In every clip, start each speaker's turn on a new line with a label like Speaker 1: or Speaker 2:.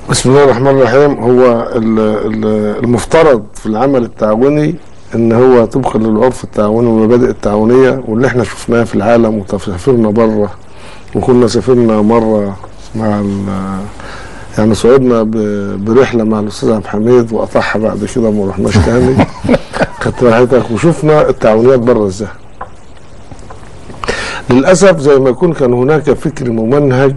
Speaker 1: بسم الله الرحمن الرحيم هو ال- ال- المفترض في العمل التعاوني ان هو طبقا للعرف التعاوني والمبادئ التعاونيه واللي احنا شفناه في العالم وسافرنا بره وكنا سافرنا مره مع ال- يعني صعدنا ب- برحله مع الاستاذ عبد الحميد وقطعها بعد كده ما رحناش تاني خدت راحتك وشفنا التعاونيات بره ازاي للاسف زي ما يكون كان هناك فكر ممنهج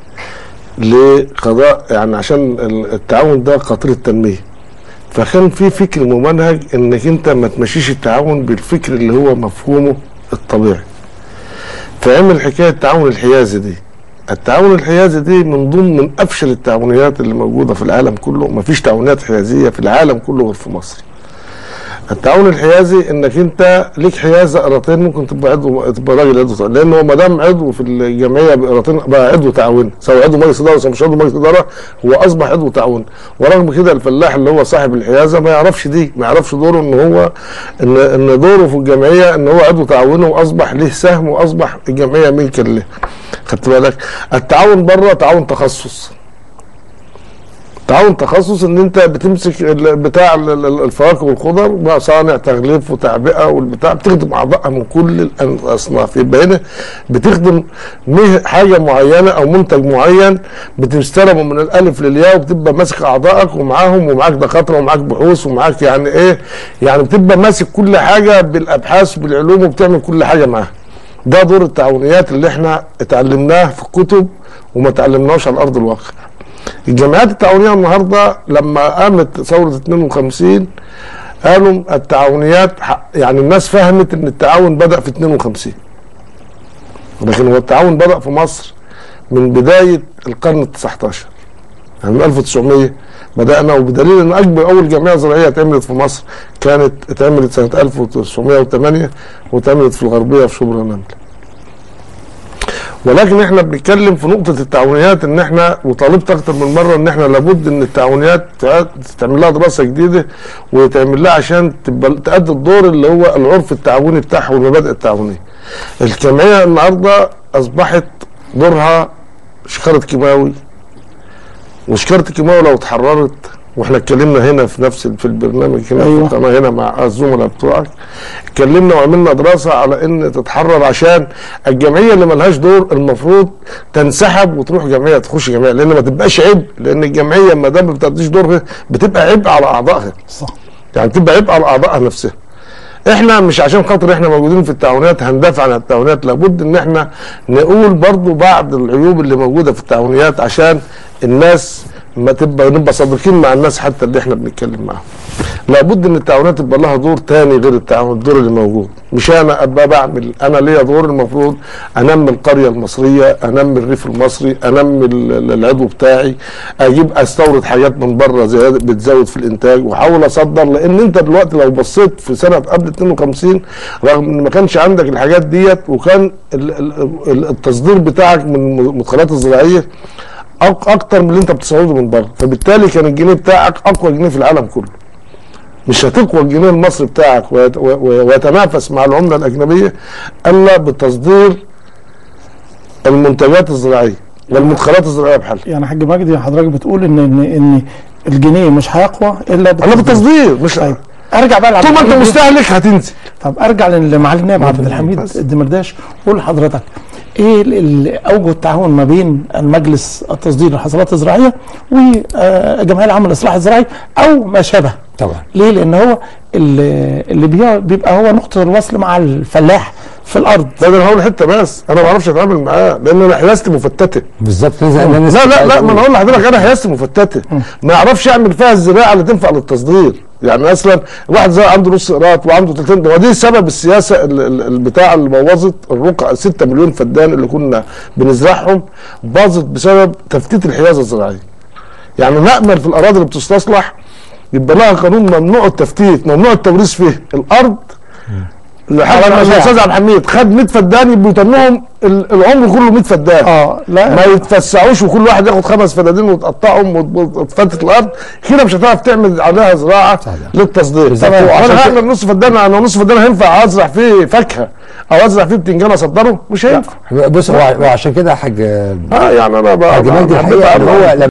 Speaker 1: لقضاء يعني عشان ال- التعاون ده قطر التنميه فكان في فكر ممنهج انك انت ما تمشيش التعاون بالفكر اللي هو مفهومه الطبيعي فعمل حكايه التعاون الحيازي دي التعاون الحيازي دي من ضمن من افشل التعاونيات اللي موجوده في العالم كله ما فيش تعاونات حيازيه في العالم كله غير في مصر التعاون الحيازي انك انت ليك حيازه قراطين ممكن تبقى عضو تبقى راجل عضو تعاون لان هو ما دام عضو في الجمعيه بقراطين بقى عضو تعاون سواء عضو مجلس اداره او مش عضو مجلس اداره هو اصبح عضو تعاون ورغم كده الفلاح اللي هو صاحب الحيازه ما يعرفش دي ما يعرفش دوره ان هو ان ان دوره في الجمعيه ان هو عضو تعاون واصبح له سهم واصبح الجمعيه ملكا له خدت بالك التعاون بره تعاون تخصص تعاون تخصص ان انت بتمسك ال- بتاع ال- ال- الفواكه والخضر مصانع تغليف وتعبئه والبتاع بتخدم اعضائها من كل الأن- الاصناف يبقى هنا بتخدم مه- حاجه معينه او منتج معين بتستلمه من الالف للياء وبتبقى ماسك اعضائك ومعاهم ومعاك دكاتره ومعاك بحوث ومعاك يعني ايه يعني بتبقى ماسك كل حاجه بالابحاث بالعلوم وبتعمل كل حاجه معاها ده دور التعاونيات اللي احنا اتعلمناه في الكتب وما اتعلمناهوش على ارض الواقع الجمعيات التعاونيه النهارده لما قامت ثوره 52 قالوا التعاونيات ح- يعني الناس فهمت ان التعاون بدا في 52 لكن هو التعاون بدا في مصر من بدايه القرن ال 19 يعني من 1900 بدانا وبدليل ان اكبر اول جمعيه زراعيه اتعملت في مصر كانت اتعملت سنه 1908 واتعملت في الغربيه في شبرا نمل ولكن احنا بنتكلم في نقطة التعاونيات ان احنا وطالبت اكتر من مرة ان احنا لابد ان التعاونيات تع- تعمل لها دراسة جديدة ويتعمل لها عشان تبقى تأدي الدور اللي هو العرف التعاوني بتاعها والمبادئ التعاونية. الجمعية النهاردة اصبحت دورها شكارة كيماوي وشكارة الكيماوي لو اتحررت واحنا اتكلمنا هنا في نفس في البرنامج هنا
Speaker 2: أيوة.
Speaker 1: في القناه هنا مع الزملاء بتوعك اتكلمنا وعملنا دراسه على ان تتحرر عشان الجمعيه اللي ملهاش دور المفروض تنسحب وتروح جمعيه تخش جمعيه لان ما تبقاش عبء لان الجمعيه ما دام ما بتأديش دورها بتبقى عبء على اعضائها
Speaker 2: صح
Speaker 1: يعني بتبقى عبء على اعضائها نفسها احنا مش عشان خاطر احنا موجودين في التعاونيات هندافع عن التعاونيات لابد ان احنا نقول برضو بعض العيوب اللي موجوده في التعاونيات عشان الناس ما تبقى نبقى صادقين مع الناس حتى اللي احنا بنتكلم معاهم لابد ان التعاونات يبقى لها دور تاني غير التعاون الدور اللي موجود مش انا ابقى بعمل انا ليا دور المفروض انمي القريه المصريه انمي الريف المصري انمي ال- ال- العضو بتاعي اجيب استورد حاجات من بره زياده بتزود في الانتاج واحاول اصدر لان انت دلوقتي لو بصيت في سنه قبل 52 رغم ان ما كانش عندك الحاجات ديت وكان ال- ال- ال- التصدير بتاعك من المدخلات الزراعيه أك- اكتر من اللي انت بتستورده من بره فبالتالي كان الجنيه بتاعك اقوى جنيه في العالم كله مش هتقوى الجنيه المصري بتاعك ويت- و- و- ويتنافس مع العمله الاجنبيه الا بتصدير المنتجات الزراعيه والمدخلات الزراعيه بحالها
Speaker 2: يعني حاج مجدي حضرتك بتقول ان ان ان الجنيه مش هيقوى الا
Speaker 1: انا بالتصدير مش
Speaker 2: طيب ارجع بقى
Speaker 1: طول ما انت
Speaker 2: لعبد الحميد.
Speaker 1: مستهلك هتنزل
Speaker 2: طب ارجع لمعالي النائب عبد الحميد
Speaker 1: بس.
Speaker 2: الدمرداش قول لحضرتك ايه ال- ال- اوجه التعاون ما بين المجلس التصدير للحصولات الزراعيه والجمعيه العامه للاصلاح الزراعي او ما شابه
Speaker 3: طبعا
Speaker 2: ليه؟ لان هو اللي, اللي بي- بيبقى هو نقطه الوصل مع الفلاح في الارض
Speaker 1: لا ده انا هقول حته بس انا ما بعرفش اتعامل معاه لان انا حيازتي مفتته
Speaker 3: بالظبط لازم أنا
Speaker 1: لا لا لا ما انا اقول لحضرتك انا حيازتي مفتته ما يعرفش يعمل فيها الزراعه اللي تنفع للتصدير يعني مثلا واحد زي عنده نص قراط وعنده تلتين ودي سبب السياسه ال- ال- البتاع اللي بوظت الرقعه 6 مليون فدان اللي كنا بنزرعهم باظت بسبب تفتيت الحيازه الزراعيه يعني نامل في الاراضي اللي بتستصلح يبقى لها قانون ممنوع التفتيت ممنوع التوريث فيه الارض لحد ما
Speaker 2: مزارع.
Speaker 1: الاستاذ عبد الحميد خد 100 فدان يبقوا يتنهم ال- العمر كله 100 فدان
Speaker 2: اه لا
Speaker 1: ما يتفسعوش وكل واحد ياخد خمس فدادين وتقطعهم وت- وتفتت الارض كده مش هتعرف تعمل عليها زراعه
Speaker 3: صحيح.
Speaker 1: للتصدير
Speaker 3: بالظبط.
Speaker 1: طب
Speaker 3: وعشان
Speaker 1: انا
Speaker 3: كده-
Speaker 1: هعمل نص فدان انا نص فدان هينفع ازرع فيه فاكهه او ازرع فيه بتنجان اصدره مش هينفع
Speaker 3: بص هو هو عشان كده يا حاج
Speaker 1: اه يعني انا بقى
Speaker 3: حاج مجدي الحقيقه ان هو لما